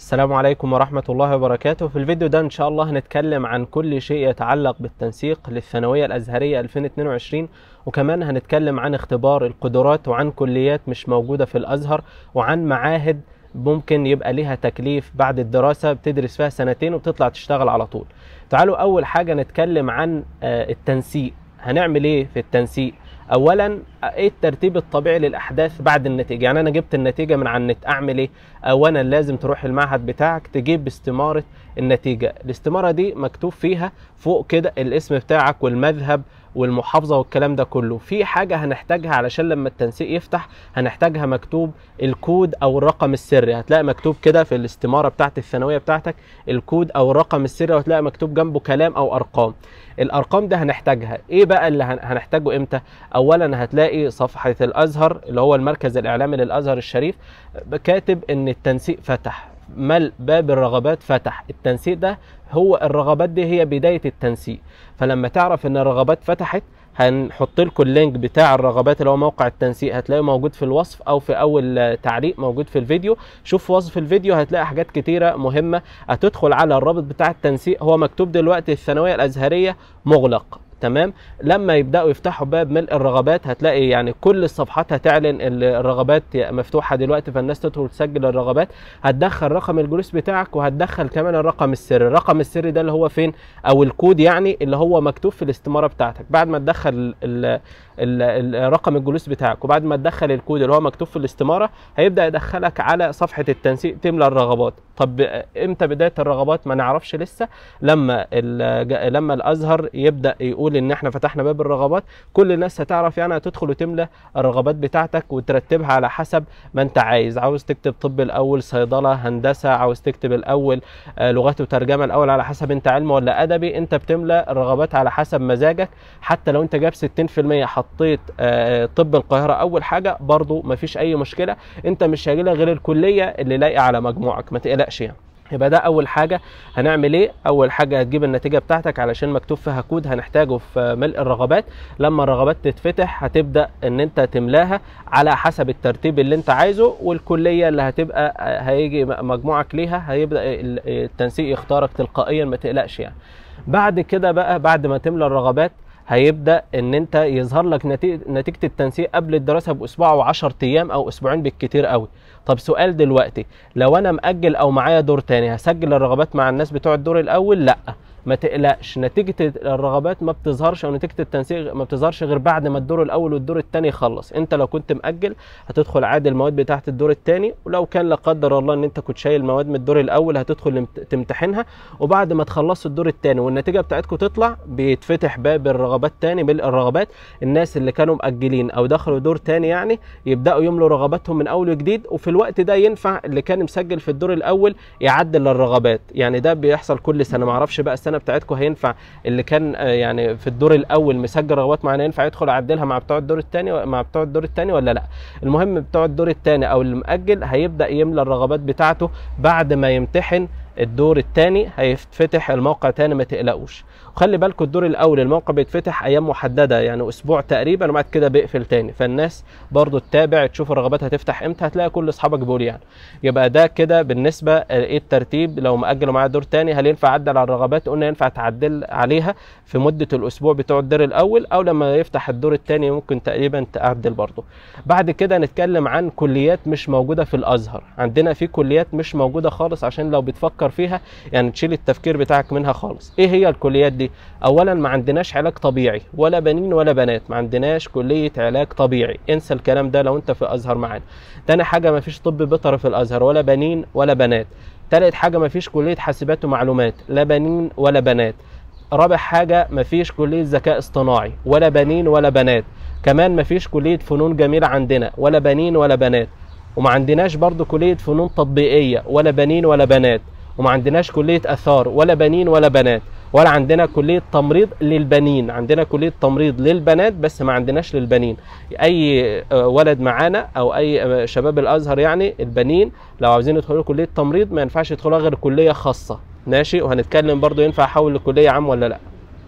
السلام عليكم ورحمة الله وبركاته في الفيديو ده إن شاء الله هنتكلم عن كل شيء يتعلق بالتنسيق للثانوية الأزهرية 2022 وكمان هنتكلم عن اختبار القدرات وعن كليات مش موجودة في الأزهر وعن معاهد ممكن يبقى ليها تكليف بعد الدراسة بتدرس فيها سنتين وبتطلع تشتغل على طول تعالوا أول حاجة نتكلم عن آه، التنسيق هنعمل ايه في التنسيق اولا ايه الترتيب الطبيعي للاحداث بعد النتيجه يعني انا جبت النتيجه من على النت اعمل ايه اولا لازم تروح المعهد بتاعك تجيب استماره النتيجه الاستماره دي مكتوب فيها فوق كده الاسم بتاعك والمذهب والمحافظه والكلام ده كله في حاجه هنحتاجها علشان لما التنسيق يفتح هنحتاجها مكتوب الكود او الرقم السري هتلاقي مكتوب كده في الاستماره بتاعت الثانويه بتاعتك الكود او الرقم السري وهتلاقي مكتوب جنبه كلام او ارقام الارقام ده هنحتاجها ايه بقى اللي هن- هنحتاجه امتى اولا هتلاقي صفحه الازهر اللي هو المركز الاعلامي للازهر الشريف كاتب ان التنسيق فتح مل باب الرغبات فتح التنسيق ده هو الرغبات دي هي بدايه التنسيق فلما تعرف ان الرغبات فتحت هنحط لكم اللينك بتاع الرغبات اللي هو موقع التنسيق هتلاقيه موجود في الوصف او في اول آه، تعليق موجود في الفيديو شوف في وصف الفيديو هتلاقي حاجات كتيره مهمه هتدخل على الرابط بتاع التنسيق هو مكتوب دلوقتي الثانويه الازهريه مغلق تمام لما يبداوا يفتحوا باب ملء الرغبات هتلاقي يعني كل الصفحات هتعلن ال- الرغبات مفتوحه دلوقتي فالناس تدخل تسجل الرغبات هتدخل رقم الجلوس بتاعك وهتدخل كمان الرقم السري الرقم السري ده اللي هو فين او الكود يعني اللي هو مكتوب في الاستماره بتاعتك بعد ما تدخل ال- ال- ال- ال- رقم الجلوس بتاعك وبعد ما تدخل الكود اللي هو مكتوب في الاستماره هيبدا يدخلك على صفحه التنسيق تملى الرغبات طب امتى بدايه الرغبات ما نعرفش لسه لما ال- ج- لما الازهر يبدا يقول ان احنا فتحنا باب الرغبات كل الناس هتعرف يعني هتدخل وتملى الرغبات بتاعتك وترتبها على حسب ما انت عايز عاوز تكتب طب الاول صيدله هندسه عاوز تكتب الاول آه، لغات وترجمه الاول على حسب انت علم ولا ادبي انت بتملى الرغبات على حسب مزاجك حتى لو انت جاب 60% حطيت آه، طب القاهره اول حاجه برضو مفيش اي مشكله انت مش هيجيلك غير الكليه اللي لايقه على مجموعك ما تقلقش يعني يبقى ده اول حاجه هنعمل ايه اول حاجه هتجيب النتيجه بتاعتك علشان مكتوب فيها كود هنحتاجه في ملء الرغبات لما الرغبات تتفتح هتبدا ان انت تملاها على حسب الترتيب اللي انت عايزه والكليه اللي هتبقى آه، هيجي مجموعك ليها هيبدا ال- التنسيق يختارك تلقائيا ما تقلقش يعني بعد كده بقى بعد ما تملى الرغبات هيبدا ان انت يظهر لك نتيجه نتيجه التنسيق قبل الدراسه باسبوع او 10 ايام او اسبوعين بالكتير قوي طب سؤال دلوقتي لو انا مأجل او معايا دور تاني هسجل الرغبات مع الناس بتوع الدور الاول لا ما تقلقش نتيجة الرغبات ما بتظهرش او نتيجة التنسيق ما بتظهرش غير بعد ما الدور الاول والدور الثاني يخلص انت لو كنت مأجل هتدخل عادي المواد بتاعت الدور الثاني ولو كان لا قدر الله ان انت كنت شايل مواد من الدور الاول هتدخل امت- تمتحنها وبعد ما تخلصوا الدور الثاني والنتيجة بتاعتكم تطلع بيتفتح باب الرغبات تاني ملء الرغبات الناس اللي كانوا مأجلين او دخلوا دور تاني يعني يبداوا يملوا رغباتهم من اول وجديد وفي الوقت ده ينفع اللي كان مسجل في الدور الاول يعدل الرغبات يعني ده بيحصل كل سنه ما اعرفش بقى السنه بتاعتكم هينفع اللي كان آه، يعني في الدور الاول مسجل رغبات معينه ينفع يدخل يعدلها مع بتوع الدور الثاني مع بتوع الدور الثاني ولا لا المهم بتوع الدور الثاني او اللي مأجل هيبدا يملى الرغبات بتاعته بعد ما يمتحن الدور الثاني هيتفتح الموقع تاني ما تقلقوش وخلي بالكم الدور الاول الموقع بيتفتح ايام محدده يعني اسبوع تقريبا وبعد كده بيقفل تاني فالناس برضو تتابع تشوف الرغبات هتفتح امتى هتلاقي كل اصحابك بيقول يعني يبقى ده كده بالنسبه آه، ايه الترتيب لو مأجلوا معايا دور تاني هل ينفع اعدل على الرغبات قلنا ينفع تعدل عليها في مده الاسبوع بتوع الدور الاول او لما يفتح الدور الثاني ممكن تقريبا تعدل برضه بعد كده نتكلم عن كليات مش موجوده في الازهر عندنا في كليات مش موجوده خالص عشان لو بتفكر فيها يعني تشيل التفكير بتاعك منها خالص ايه هي الكليات دي اولا ما عندناش علاج طبيعي ولا بنين ولا بنات ما عندناش كليه علاج طبيعي انسى الكلام ده لو انت في ازهر معانا تاني حاجه ما فيش طب بيطري في الازهر ولا بنين ولا بنات تالت حاجه ما فيش كليه حاسبات ومعلومات لا بنين ولا بنات رابع حاجه ما فيش كليه ذكاء اصطناعي ولا بنين ولا بنات كمان ما فيش كليه فنون جميله عندنا ولا بنين ولا بنات وما عندناش برضو كليه فنون تطبيقيه ولا بنين ولا بنات وما عندناش كليه اثار ولا بنين ولا بنات ولا عندنا كليه تمريض للبنين عندنا كليه تمريض للبنات بس ما عندناش للبنين اي آه، ولد معانا او اي آه، شباب الازهر يعني البنين لو عاوزين يدخلوا كليه تمريض ما ينفعش يدخلوها غير كليه خاصه ماشي وهنتكلم برضو ينفع احول لكليه عام ولا لا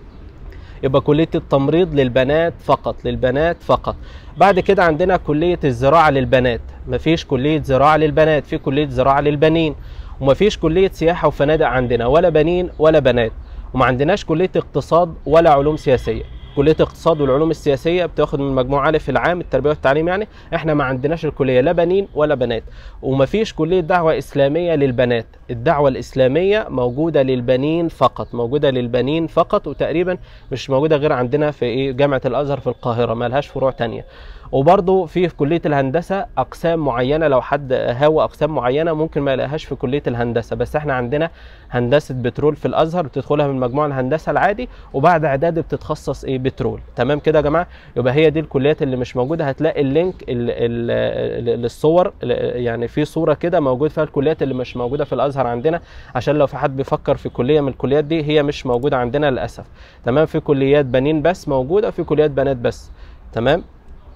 يبقى كليه التمريض للبنات فقط للبنات فقط بعد كده عندنا كليه الزراعه للبنات مفيش كليه زراعه للبنات في كليه زراعه للبنين ومفيش كليه سياحه وفنادق عندنا ولا بنين ولا بنات وما عندناش كليه اقتصاد ولا علوم سياسيه كليه الاقتصاد والعلوم السياسيه بتاخد من مجموعه الف العام التربيه والتعليم يعني احنا ما عندناش الكليه لا بنين ولا بنات ومفيش كليه دعوه اسلاميه للبنات الدعوه الاسلاميه موجوده للبنين فقط موجوده للبنين فقط وتقريبا مش موجوده غير عندنا في ايه جامعه الازهر في القاهره ما لهاش فروع تانية وبرضه في في كليه الهندسه اقسام معينه لو حد هاوى اقسام معينه ممكن ما يلاقيهاش في كليه الهندسه بس احنا عندنا هندسه بترول في الازهر بتدخلها من مجموع الهندسه العادي وبعد اعداد بتتخصص ايه بترول تمام كده يا جماعه يبقى هي دي الكليات اللي مش موجوده هتلاقي اللينك ال ال للصور يعني في صوره كده موجود فيها الكليات اللي مش موجوده في الازهر عندنا عشان لو في حد بيفكر في كليه من الكليات دي هي مش موجوده عندنا للاسف تمام في كليات بنين بس موجوده في كليات بنات بس تمام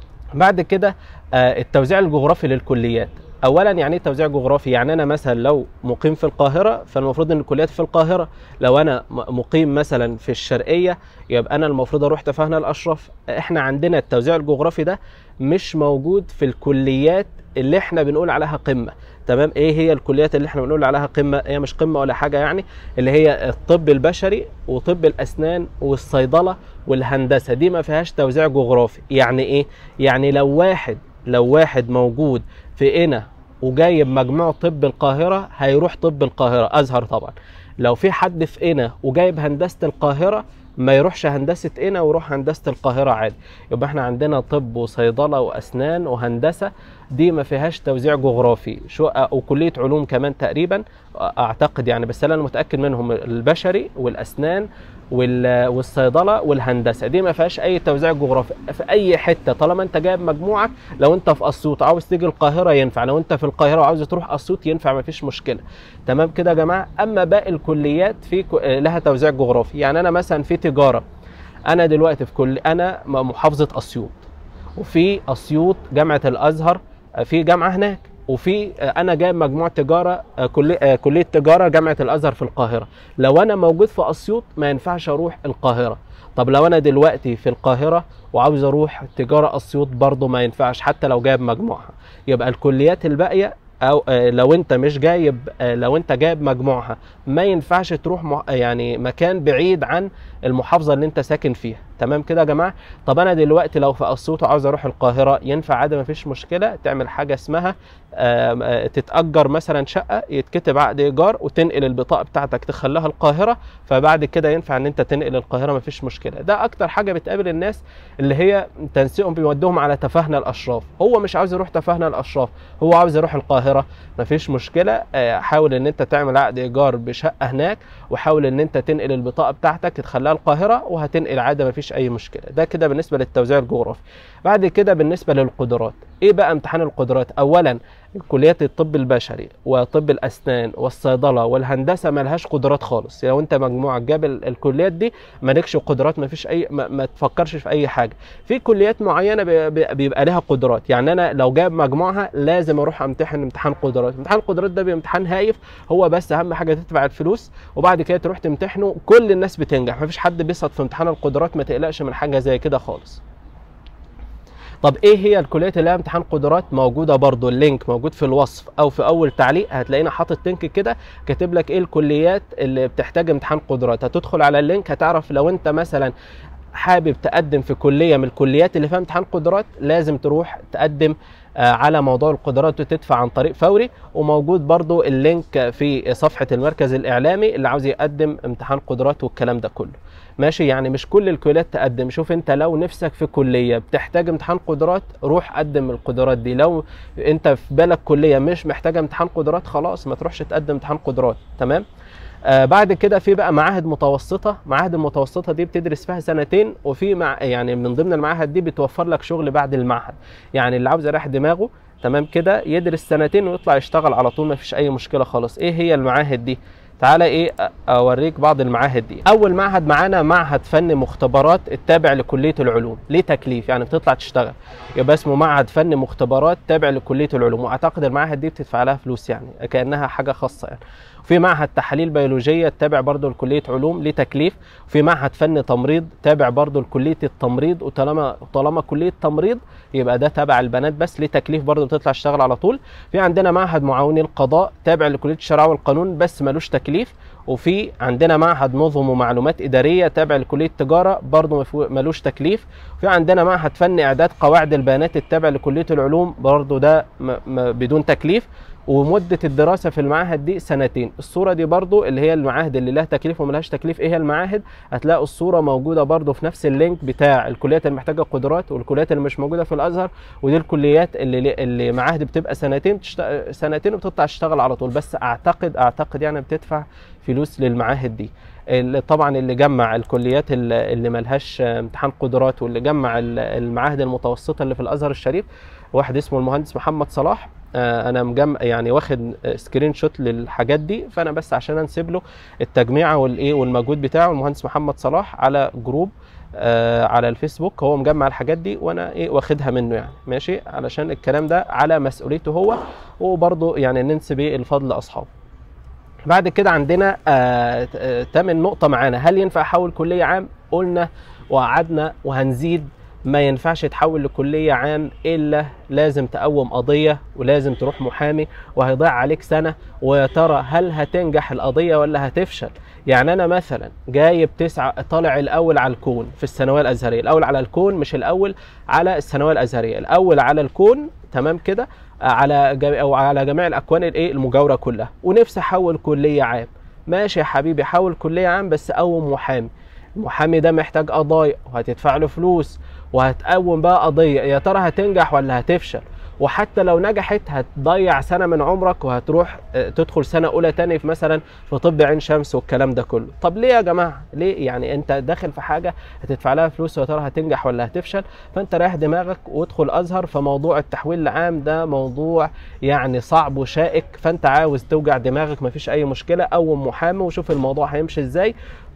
بعد كده آه، التوزيع الجغرافي للكليات اولا يعني ايه توزيع جغرافي يعني انا مثلا لو مقيم في القاهره فالمفروض ان الكليات في القاهره لو انا م- مقيم مثلا في الشرقيه يبقى انا المفروض اروح تفاهنا الاشرف احنا عندنا التوزيع الجغرافي ده مش موجود في الكليات اللي احنا بنقول عليها قمه تمام ايه هي الكليات اللي احنا بنقول عليها قمه هي مش قمه ولا حاجه يعني اللي هي الطب البشري وطب الاسنان والصيدله والهندسه دي ما فيهاش توزيع جغرافي يعني ايه يعني لو واحد لو واحد موجود في قنا وجايب مجموع طب القاهره هيروح طب القاهره ازهر طبعا لو في حد في قنا وجايب هندسه القاهره ما يروحش هندسه قنا ويروح هندسه القاهره عادي يبقى احنا عندنا طب وصيدله واسنان وهندسه دي ما فيهاش توزيع جغرافي شو وكليه علوم كمان تقريبا اعتقد يعني بس انا متاكد منهم البشري والاسنان وال- والصيدله والهندسه دي ما فيهاش اي توزيع جغرافي في اي حته طالما انت جايب مجموعك لو انت في اسيوط عاوز تيجي القاهره ينفع لو انت في القاهره وعاوز تروح اسيوط ينفع ما فيش مشكله تمام كده يا جماعه اما باقي الكليات في ك- لها توزيع جغرافي يعني انا مثلا في تجاره انا دلوقتي في كل انا م- محافظه اسيوط وفي اسيوط جامعه الازهر آه، في جامعه هناك وفي آه، انا جايب مجموع تجاره آه، كليه آه، كليه تجاره جامعه الازهر في القاهره لو انا موجود في اسيوط ما ينفعش اروح القاهره طب لو انا دلوقتي في القاهره وعاوز اروح تجاره اسيوط برضه ما ينفعش حتى لو جايب مجموعها يبقى الكليات الباقيه او آه، لو انت مش جايب آه، لو انت جايب مجموعها ما ينفعش تروح م- يعني مكان بعيد عن المحافظه اللي انت ساكن فيها تمام كده يا جماعه طب انا دلوقتي لو في اسيوط وعاوز اروح القاهره ينفع عادي مفيش مشكله تعمل حاجه اسمها آم، آه، تتاجر مثلا شقه يتكتب عقد ايجار وتنقل البطاقه بتاعتك تخليها القاهره فبعد كده ينفع ان انت تنقل القاهره مفيش مشكله ده اكتر حاجه بتقابل الناس اللي هي تنسيقهم بيودوهم على تفاهنا الاشراف هو مش عاوز يروح تفاهنا الاشراف هو عاوز يروح القاهره مفيش مشكله آه، حاول ان انت تعمل عقد ايجار بشقه هناك وحاول ان انت تنقل البطاقه بتاعتك تخليها القاهره وهتنقل عادي مفيش اي مشكله ده كده بالنسبه للتوزيع الجغرافي بعد كده بالنسبه للقدرات ايه بقى امتحان القدرات اولا كليات الطب البشري وطب الاسنان والصيدله والهندسه ملهاش قدرات خالص لو انت مجموعك جاب ال- الكليات دي مالكش قدرات مفيش اي ما, ما تفكرش في اي حاجه في كليات معينه بي- بي- بيبقى لها قدرات يعني انا لو جاب مجموعها لازم اروح امتحن امتحان قدرات امتحان القدرات ده بيبقى امتحان هايف هو بس اهم حاجه تدفع الفلوس وبعد كده تروح تمتحنه كل الناس بتنجح مفيش حد بيسقط في امتحان القدرات ما تقلقش من حاجه زي كده خالص طب ايه هي الكليات اللي لها امتحان قدرات موجوده برضو اللينك موجود في الوصف او في اول تعليق هتلاقينا حاطط لينك كده كاتب لك ايه الكليات اللي بتحتاج امتحان قدرات هتدخل على اللينك هتعرف لو انت مثلا حابب تقدم في كليه من الكليات اللي فيها امتحان قدرات لازم تروح تقدم آه، على موضوع القدرات وتدفع عن طريق فوري وموجود برضو اللينك في صفحه المركز الاعلامي اللي عاوز يقدم امتحان قدرات والكلام ده كله ماشي يعني مش كل الكليات تقدم شوف انت لو نفسك في كليه بتحتاج امتحان قدرات روح قدم القدرات دي لو انت في بالك كليه مش محتاجه امتحان قدرات خلاص ما تروحش تقدم امتحان قدرات تمام آه بعد كده في بقى معاهد متوسطه معاهد المتوسطه دي بتدرس فيها سنتين وفي مع يعني من ضمن المعاهد دي بتوفر لك شغل بعد المعهد يعني اللي عاوز يريح دماغه تمام كده يدرس سنتين ويطلع يشتغل على طول ما فيش اي مشكله خالص ايه هي المعاهد دي تعالى ايه أ- اوريك بعض المعاهد دي اول معهد معانا معهد فن مختبرات التابع لكليه العلوم ليه تكليف يعني بتطلع تشتغل يبقى اسمه معهد فن مختبرات تابع لكليه العلوم واعتقد المعاهد دي بتدفع لها فلوس يعني كانها حاجه خاصه يعني في معهد تحاليل بيولوجيه تابع برضه لكليه علوم ليه تكليف في معهد فن تمريض تابع برضه لكليه التمريض وطالما طالما كليه تمريض يبقى ده تبع البنات بس ليه تكليف برضه بتطلع تشتغل على طول في عندنا معهد معاوني القضاء تابع لكليه الشريعه والقانون بس ملوش تكليف وفي عندنا معهد نظم ومعلومات اداريه تابع لكليه التجاره برضه مفو- ملوش تكليف في عندنا معهد فن اعداد قواعد البيانات التابع لكليه العلوم برضه ده م- م- بدون تكليف ومده الدراسه في المعاهد دي سنتين الصوره دي برضو اللي هي المعاهد اللي لها تكليف وملهاش تكليف ايه هي المعاهد هتلاقوا الصوره موجوده برضو في نفس اللينك بتاع الكليات اللي محتاجه قدرات والكليات اللي مش موجوده في الازهر ودي الكليات اللي اللي معاهد بتبقى سنتين بتشت... سنتين وبتطلع تشتغل على طول بس اعتقد اعتقد يعني بتدفع فلوس للمعاهد دي اللي طبعا اللي جمع الكليات اللي اللي ملهاش امتحان قدرات واللي جمع ال- المعاهد المتوسطه اللي في الازهر الشريف واحد اسمه المهندس محمد صلاح آه، انا مجمع يعني واخد سكرين شوت للحاجات دي فانا بس عشان انسب له التجميعه والايه والمجهود بتاعه المهندس محمد صلاح على جروب آه على الفيسبوك هو مجمع الحاجات دي وانا ايه واخدها منه يعني ماشي علشان الكلام ده على مسؤوليته هو وبرضه يعني ننسب ايه الفضل لاصحابه بعد كده عندنا آه آه تامن نقطة معانا هل ينفع أحول كلية عام؟ قلنا وقعدنا وهنزيد ما ينفعش تحول لكلية عام إلا لازم تقوم قضية ولازم تروح محامي وهيضيع عليك سنة ويا ترى هل هتنجح القضية ولا هتفشل؟ يعني أنا مثلا جايب تسعة طالع الأول على الكون في الثانوية الأزهرية الأول على الكون مش الأول على الثانوية الأزهرية الأول على الكون تمام كده على جميع او على جميع الاكوان الايه المجاوره كلها ونفسي احول كليه عام ماشي يا حبيبي حول كليه عام بس قوم محامي المحامي ده محتاج قضايا وهتدفع له فلوس وهتقوم بقى قضيه يا ترى هتنجح ولا هتفشل وحتى لو نجحت هتضيع سنه من عمرك وهتروح آه، تدخل سنه اولى تاني في مثلا في طب عين شمس والكلام ده كله طب ليه يا جماعه ليه يعني انت داخل في حاجه هتدفع لها فلوس ويا ترى هتنجح ولا هتفشل فانت رايح دماغك وادخل ازهر فموضوع التحويل العام ده موضوع يعني صعب وشائك فانت عاوز توجع دماغك مفيش اي مشكله قوم محامي وشوف الموضوع هيمشي ازاي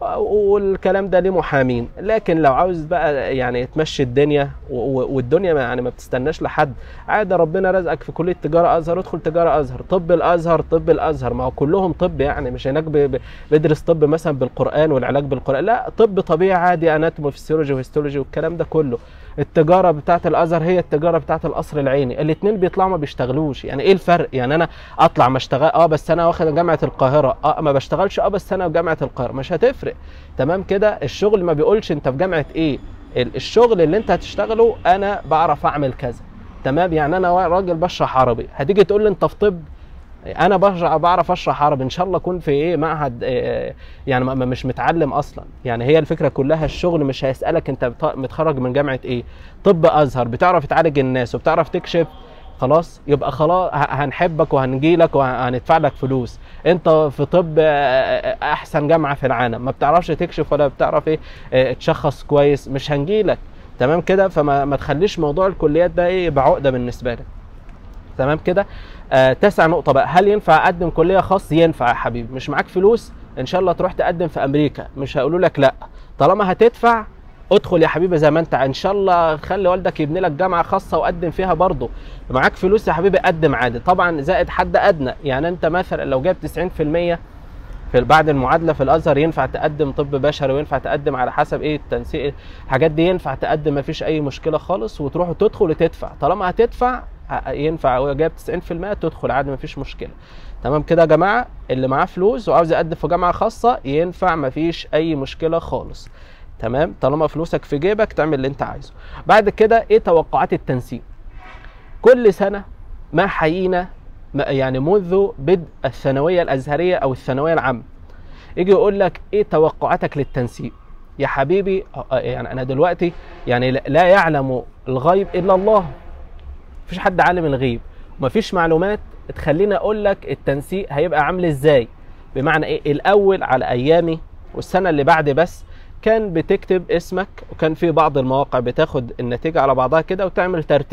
والكلام ده ليه محامين لكن لو عاوز بقى يعني تمشي الدنيا و- و- والدنيا ما يعني ما بتستناش لحد عادي ربنا رزقك في كليه تجاره ازهر ادخل تجاره ازهر طب الازهر طب الازهر ما هو كلهم طب يعني مش هناك ب- ب- بيدرس طب مثلا بالقران والعلاج بالقران لا طب طبيعي عادي اناتومي وفسيولوجي وهيستولوجي والكلام ده كله التجاره بتاعه الازهر هي التجاره بتاعه القصر العيني الاثنين بيطلعوا ما بيشتغلوش يعني ايه الفرق يعني انا اطلع ما اشتغل اه بس انا واخد جامعه القاهره اه ما بشتغلش اه بس انا في جامعه القاهره مش هتفرق تمام كده الشغل ما بيقولش انت في جامعه ايه ال- الشغل اللي انت هتشتغله انا بعرف اعمل كذا تمام يعني انا راجل بشرح عربي هتيجي تقول لي انت في طب انا بشرح بعرف اشرح عربي ان شاء الله اكون في ايه معهد آه، يعني ما- ما- مش متعلم اصلا يعني هي الفكره كلها الشغل مش هيسالك انت بت- متخرج من جامعه ايه طب ازهر بتعرف تعالج الناس وبتعرف تكشف خلاص يبقى خلاص ه- هنحبك وهنجيلك وهندفع لك فلوس انت في طب آه، احسن جامعه في العالم ما بتعرفش تكشف ولا بتعرف ايه آه، تشخص كويس مش هنجيلك تمام كده فما ما تخليش موضوع الكليات ده ايه يبقى عقده بالنسبه لك تمام كده آه تاسع نقطة بقى هل ينفع أقدم كلية خاص؟ ينفع يا حبيبي مش معاك فلوس إن شاء الله تروح تقدم في أمريكا مش هيقولوا لك لأ طالما هتدفع ادخل يا حبيبي زي ما انت ان شاء الله خلي والدك يبني لك جامعه خاصه وقدم فيها برضه معاك فلوس يا حبيبي قدم عادي طبعا زائد حد ادنى يعني انت مثلا لو جايب 90% في بعد المعادله في الازهر ينفع تقدم طب بشري وينفع تقدم على حسب ايه التنسيق الحاجات دي ينفع تقدم مفيش اي مشكله خالص وتروح تدخل وتدفع طالما هتدفع ه- ينفع هو جايب 90% تدخل عادي مفيش مشكله تمام كده يا جماعه اللي معاه فلوس وعاوز يقدم في جامعه خاصه ينفع مفيش اي مشكله خالص تمام طالما فلوسك في جيبك تعمل اللي انت عايزه بعد كده ايه توقعات التنسيق كل سنه ما حيينا ما- يعني منذ بدء الثانويه الازهريه او الثانويه العامه يجي يقول لك ايه توقعاتك للتنسيق يا حبيبي آه، آه، يعني انا دلوقتي يعني لا- لا يعلم الغيب الا الله مفيش حد عالم الغيب ومفيش معلومات تخليني اقول لك التنسيق هيبقى عامل ازاي بمعنى ايه الاول على ايامي والسنه اللي بعد بس كان بتكتب اسمك وكان في بعض المواقع بتاخد النتيجه على بعضها كده وتعمل ترتيب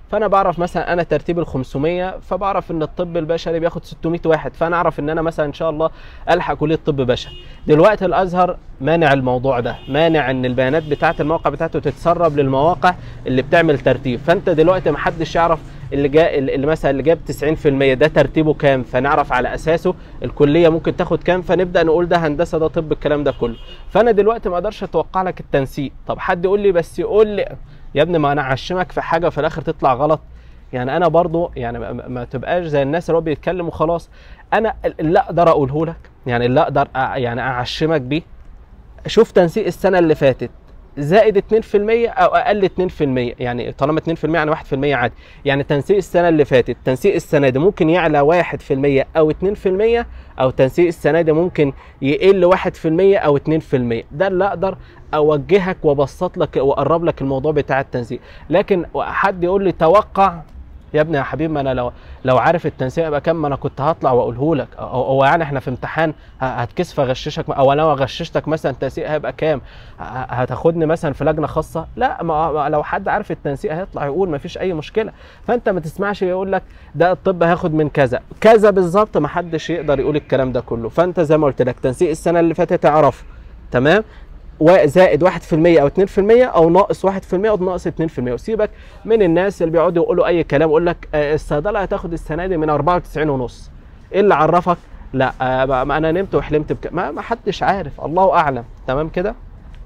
فانا بعرف مثلا انا ترتيب ال 500 فبعرف ان الطب البشري بياخد 600 واحد فانا اعرف ان انا مثلا ان شاء الله الحق كليه طب بشري دلوقتي الازهر مانع الموضوع ده مانع ان البيانات بتاعه الموقع بتاعته تتسرب للمواقع اللي بتعمل ترتيب فانت دلوقتي محدش يعرف اللي جاء اللي مثلا اللي جاب 90% ده ترتيبه كام فنعرف على اساسه الكليه ممكن تاخد كام فنبدا نقول ده هندسه ده طب الكلام ده كله فانا دلوقتي ما اقدرش اتوقع لك التنسيق طب حد يقول لي بس يقول لي يا ابني ما انا اعشمك في حاجه وفي الاخر تطلع غلط يعني انا برضو يعني ما, ما تبقاش زي الناس اللي هو بيتكلم وخلاص انا اللي اقدر اقوله لك يعني اللي اقدر أ- يعني اعشمك بيه شوف تنسيق السنه اللي فاتت زائد 2% او اقل 2% يعني طالما 2% يعني 1% عادي يعني تنسيق السنه اللي فاتت تنسيق السنه دي ممكن يعلى 1% او 2% او تنسيق السنه دي ممكن يقل 1% او 2% ده اللي اقدر اوجهك وابسط لك واقرب لك الموضوع بتاع التنسيق لكن حد يقول لي توقع يا ابني يا حبيبي ما انا لو لو عارف التنسيق يبقى كام ما انا كنت هطلع واقوله لك هو هو يعني احنا في امتحان ه- هتكسف اغششك او انا لو غششتك مثلا التنسيق هيبقى كام ه- هتاخدني مثلا في لجنه خاصه لا ما ما لو حد عارف التنسيق هيطلع يقول ما فيش اي مشكله فانت ما تسمعش يقول لك ده الطب هياخد من كذا كذا بالظبط ما حدش يقدر يقول الكلام ده كله فانت زي ما قلت لك تنسيق السنه اللي فاتت اعرفه تمام وزائد 1% او 2% او ناقص 1% او ناقص 2% وسيبك من الناس اللي بيقعدوا يقولوا اي كلام يقول لك آه، الصيدله هتاخد السنه دي من 94 ونص ايه اللي عرفك لا آه، ما ما انا نمت وحلمت بك ما ما حدش عارف الله اعلم تمام كده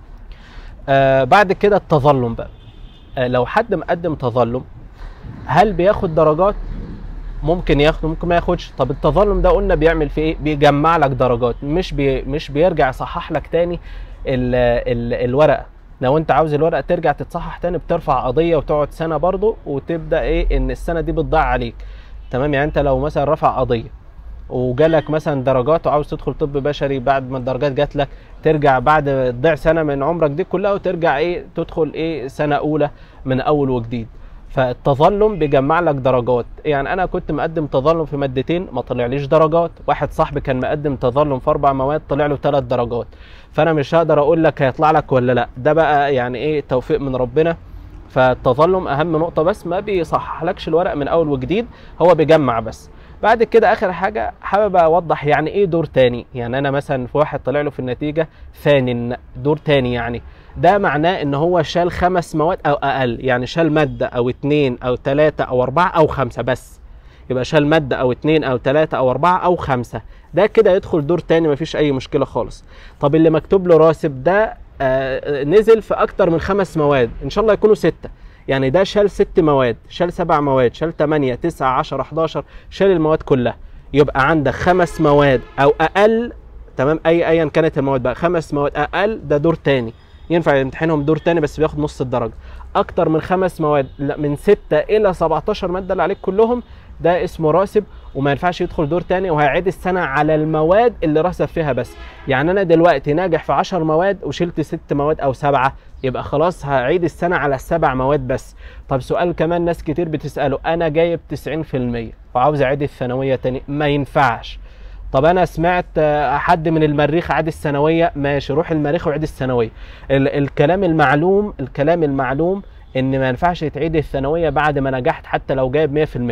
آه بعد كده التظلم بقى آه لو حد مقدم تظلم هل بياخد درجات ممكن ياخد ممكن ما ياخدش طب التظلم ده قلنا بيعمل فيه ايه بيجمع لك درجات مش بي مش بيرجع يصحح لك تاني ال ال الورقه لو انت عاوز الورقه ترجع تتصحح تاني بترفع قضيه وتقعد سنه برضه وتبدا ايه ان السنه دي بتضيع عليك تمام يعني انت لو مثلا رفع قضيه وجالك مثلا درجات وعاوز تدخل طب بشري بعد ما الدرجات جات لك ترجع بعد تضيع سنه من عمرك دي كلها وترجع ايه تدخل ايه سنه اولى من اول وجديد فالتظلم بيجمع لك درجات يعني انا كنت مقدم تظلم في مادتين ما طلعليش درجات واحد صاحبي كان مقدم تظلم في اربع مواد طلع له ثلاث درجات فانا مش هقدر اقول لك هيطلع لك ولا لا ده بقى يعني ايه توفيق من ربنا فالتظلم اهم نقطه بس ما بيصححلكش الورق من اول وجديد هو بيجمع بس بعد كده اخر حاجه حابب اوضح يعني ايه دور تاني يعني انا مثلا في واحد طلع له في النتيجه ثاني دور تاني يعني ده معناه ان هو شال خمس مواد او اقل يعني شال ماده او اتنين او تلاته او اربعه او خمسه بس يبقى شال ماده او اتنين او تلاته او اربعه او خمسه ده كده يدخل دور تاني مفيش اي مشكله خالص طب اللي مكتوب له راسب ده آه نزل في اكتر من خمس مواد ان شاء الله يكونوا سته يعني ده شال ست مواد شال سبع مواد شال 8 9 10 11 شال المواد كلها يبقى عندك خمس مواد او اقل تمام اي ايا كانت المواد بقى خمس مواد اقل ده دور تاني ينفع يمتحنهم دور تاني بس بياخد نص الدرجه اكتر من خمس مواد لا من 6 الى 17 ماده اللي عليك كلهم ده اسمه راسب وما ينفعش يدخل دور تاني وهيعيد السنه على المواد اللي راسب فيها بس يعني انا دلوقتي ناجح في 10 مواد وشلت ست مواد او سبعه يبقى خلاص هعيد السنه على السبع مواد بس طب سؤال كمان ناس كتير بتساله انا جايب 90% وعاوز اعيد الثانويه تاني ما ينفعش طب انا سمعت آه، حد من المريخ عاد الثانويه ماشي روح المريخ وعيد الثانويه ال- الكلام المعلوم الكلام المعلوم ان ما ينفعش تعيد الثانويه بعد ما نجحت حتى لو جايب 100%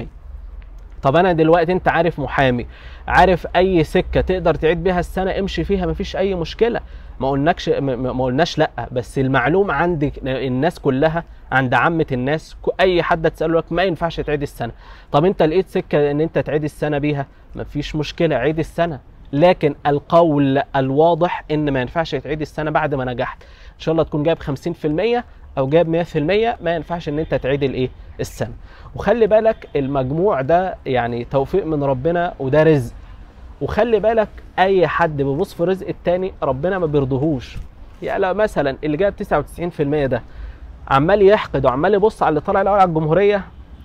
طب انا دلوقتي انت عارف محامي عارف اي سكه تقدر تعيد بيها السنه امشي فيها مفيش اي مشكله ما قلناكش م- م- ما قلناش لا بس المعلوم عند الناس كلها عند عامه الناس ك- اي حد تساله لك ما ينفعش تعيد السنه طب انت لقيت سكه ان انت تعيد السنه بيها مفيش مشكله عيد السنه لكن القول الواضح ان ما ينفعش تعيد السنه بعد ما نجحت ان شاء الله تكون جايب 50% او جايب 100% ما ينفعش ان انت تعيد الايه السنه وخلي بالك المجموع ده يعني توفيق من ربنا وده رزق وخلي بالك اي حد بيبص في رزق التاني ربنا ما بيرضيهوش يعني لو مثلا اللي جايب 99% ده عمال يحقد وعمال يبص على اللي طالع الاول على الجمهوريه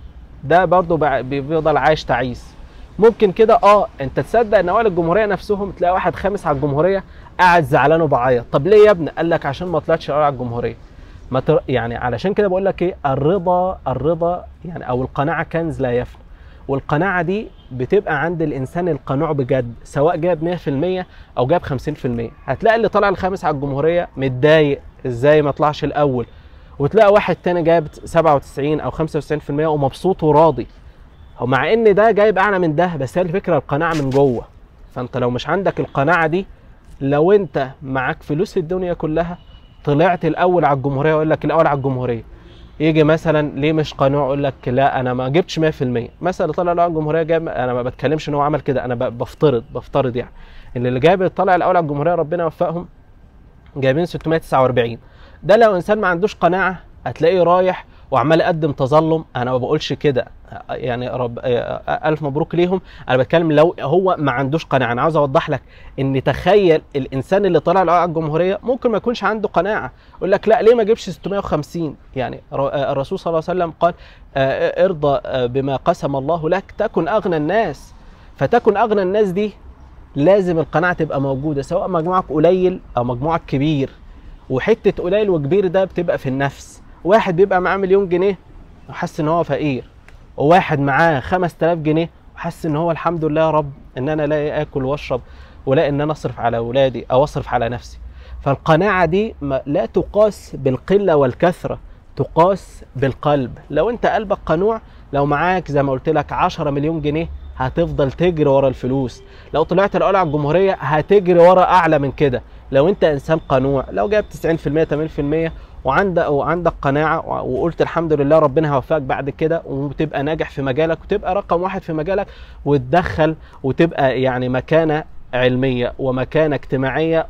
ده برضه بع- بيفضل عايش تعيس ممكن كده اه انت تصدق ان اوائل الجمهوريه نفسهم تلاقي واحد خامس على الجمهوريه قاعد زعلان وبعيط طب ليه يا ابني قال لك عشان ما طلعتش الاول على الجمهوريه ما تر... يعني علشان كده بقول لك ايه الرضا الرضا يعني او القناعه كنز لا يفنى والقناعه دي بتبقى عند الانسان القنوع بجد سواء جاب 100% او جاب 50% هتلاقي اللي طالع الخامس على الجمهوريه متضايق ازاي ما طلعش الاول وتلاقي واحد تاني جايب 97 او 95% ومبسوط وراضي هو مع ان ده جايب اعلى من ده بس هي الفكره القناعه من جوه فانت لو مش عندك القناعه دي لو انت معاك فلوس الدنيا كلها طلعت الاول على الجمهوريه يقول لك الاول على الجمهوريه يجي مثلا ليه مش قنوع يقول لك لا انا ما جبتش 100% مثلا اللي طلع الاول على الجمهوريه جايب انا ما بتكلمش ان هو عمل كده انا ب- بفترض بفترض يعني ان اللي جايب طلع الاول على الجمهوريه ربنا يوفقهم جايبين 649 ده لو انسان ما عندوش قناعه هتلاقيه رايح وعمال يقدم تظلم انا ما بقولش كده يعني رب الف مبروك ليهم انا بتكلم لو هو ما عندوش قناعه انا عاوز اوضح لك ان تخيل الانسان اللي طلع الاول على الجمهوريه ممكن ما يكونش عنده قناعه يقول لك لا ليه ما اجيبش 650 يعني ر- الرسول صلى الله عليه وسلم قال آه، ارضى آه، بما قسم الله لك تكن اغنى الناس فتكن اغنى الناس دي لازم القناعه تبقى موجوده سواء مجموعك قليل او مجموعك كبير وحته قليل وكبير ده بتبقى في النفس واحد بيبقى معاه مليون جنيه وحاسس ان هو فقير وواحد معاه 5000 جنيه وحاسس ان هو الحمد لله يا رب ان انا لاقي اكل واشرب ولا ان انا اصرف على اولادي او اصرف على نفسي فالقناعه دي ما- لا تقاس بالقله والكثره تقاس بالقلب لو انت قلبك قنوع لو معاك زي ما قلت لك 10 مليون جنيه هتفضل تجري ورا الفلوس لو طلعت الاول على الجمهوريه هتجري ورا اعلى من كده لو انت انسان قنوع لو جايب 90% 80% وعندك وعندك قناعه وقلت الحمد لله ربنا هيوفقك بعد كده وتبقى ناجح في مجالك وتبقى رقم واحد في مجالك وتدخل وتبقى يعني مكانه علميه ومكانه اجتماعيه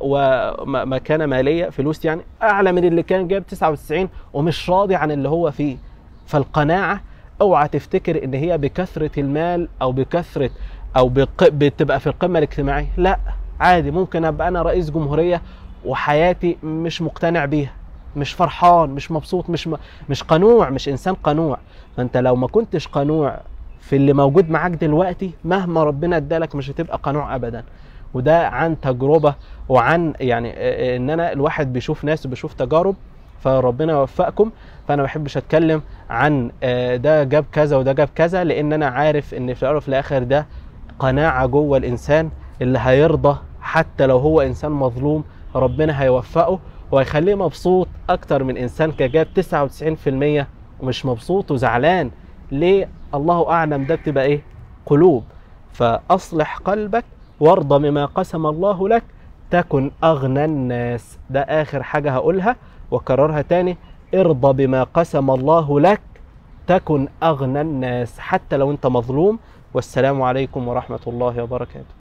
ومكانه ماليه فلوس يعني اعلى من اللي كان جايب 99 ومش راضي عن اللي هو فيه فالقناعه اوعى تفتكر ان هي بكثره المال او بكثره او بق... بتبقى في القمه الاجتماعيه لا عادي ممكن ابقى انا رئيس جمهوريه وحياتي مش مقتنع بيها مش فرحان مش مبسوط مش م... مش قنوع مش انسان قنوع فانت لو ما كنتش قنوع في اللي موجود معاك دلوقتي مهما ربنا ادالك مش هتبقى قنوع ابدا وده عن تجربه وعن يعني آه، ان انا الواحد بيشوف ناس وبيشوف تجارب فربنا يوفقكم فانا ما بحبش اتكلم عن آه، ده جاب كذا وده جاب كذا لان انا عارف ان في الاول وفي الاخر ده قناعه جوه الانسان اللي هيرضى حتى لو هو انسان مظلوم ربنا هيوفقه وهيخليه مبسوط اكتر من انسان كان جاب 99% ومش مبسوط وزعلان ليه الله اعلم ده بتبقى ايه قلوب فاصلح قلبك وارضى بما قسم الله لك تكن اغنى الناس ده اخر حاجه هقولها واكررها تاني ارضى بما قسم الله لك تكن اغنى الناس حتى لو انت مظلوم والسلام عليكم ورحمه الله وبركاته